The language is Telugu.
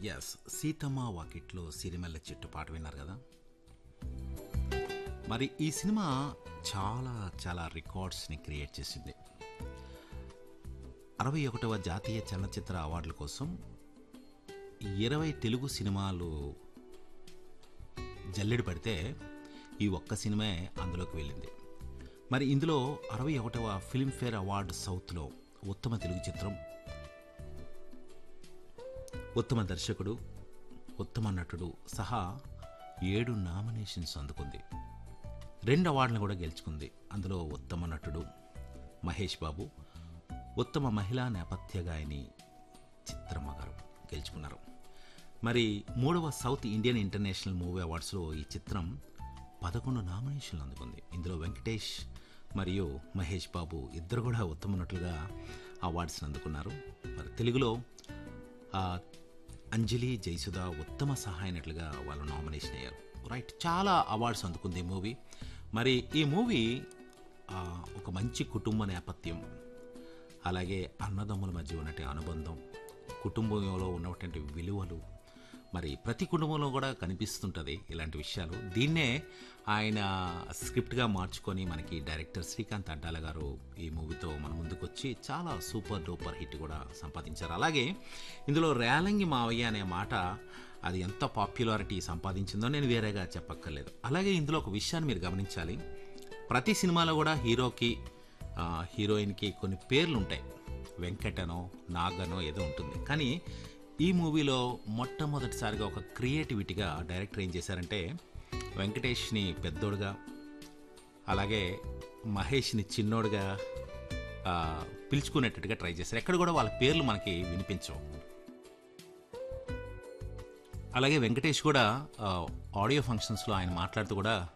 ఎస్ సీతమ్మ వాకిట్లో సిరిమల్లె చెట్టు పాట విన్నారు కదా మరి ఈ సినిమా చాలా చాలా రికార్డ్స్ని క్రియేట్ చేసింది అరవై ఒకటవ జాతీయ చలనచిత్ర అవార్డుల కోసం ఇరవై తెలుగు సినిమాలు జల్లెడ పడితే ఈ ఒక్క సినిమా అందులోకి వెళ్ళింది మరి ఇందులో అరవై ఒకటవ ఫిల్మ్ఫేర్ అవార్డు సౌత్లో ఉత్తమ తెలుగు చిత్రం ఉత్తమ దర్శకుడు ఉత్తమ నటుడు సహా ఏడు నామినేషన్స్ అందుకుంది రెండు అవార్డులను కూడా గెలుచుకుంది అందులో ఉత్తమ నటుడు మహేష్ బాబు ఉత్తమ మహిళా నేపథ్య గాయని చిత్రమ్మ గారు గెలుచుకున్నారు మరి మూడవ సౌత్ ఇండియన్ ఇంటర్నేషనల్ మూవీ అవార్డ్స్లో ఈ చిత్రం పదకొండు నామినేషన్లు అందుకుంది ఇందులో వెంకటేష్ మరియు మహేష్ బాబు ఇద్దరు కూడా ఉత్తమ నటులుగా అవార్డ్స్ని అందుకున్నారు మరి తెలుగులో ఆ, అంజలి జయసుధ ఉత్తమ సహాయ నటులుగా వాళ్ళు నామినేషన్ అయ్యారు రైట్ చాలా అవార్డ్స్ అందుకుంది ఈ మూవీ మరి ఈ మూవీ ఆ, ఒక మంచి కుటుంబ నేపథ్యం అలాగే అన్నదమ్ముల మధ్య ఉన్నటువంటి అనుబంధం కుటుంబంలో ఉన్నటువంటి విలువలు మరి ప్రతి కుటుంబంలో కూడా కనిపిస్తుంటుంది ఇలాంటి విషయాలు దీన్నే ఆయన స్క్రిప్ట్గా మార్చుకొని మనకి డైరెక్టర్ శ్రీకాంత్ అడ్డాల గారు ఈ మూవీతో మన ముందుకు వచ్చి చాలా సూపర్ డూపర్ హిట్ కూడా సంపాదించారు అలాగే ఇందులో రేలంగి మావయ్య అనే మాట అది ఎంత పాపులారిటీ సంపాదించిందో నేను వేరేగా చెప్పక్కర్లేదు అలాగే ఇందులో ఒక విషయాన్ని మీరు గమనించాలి ప్రతి సినిమాలో కూడా హీరోకి ఆ, హీరోయిన్కి కొన్ని పేర్లు ఉంటాయి వెంకటనో నాగనో ఏదో ఉంటుంది కానీ ఈ మూవీలో మొట్టమొదటిసారిగా ఒక క్రియేటివిటీగా డైరెక్టర్ ఏం చేశారంటే వెంకటేష్ని పెద్దోడుగా అలాగే మహేష్ని చిన్నోడుగా ఆ, పిలుచుకునేటట్టుగా ట్రై చేశారు ఎక్కడ కూడా వాళ్ళ పేర్లు మనకి వినిపించవు అలాగే వెంకటేష్ కూడా ఆ, ఆడియో ఫంక్షన్స్లో ఆయన మాట్లాడుతూ కూడా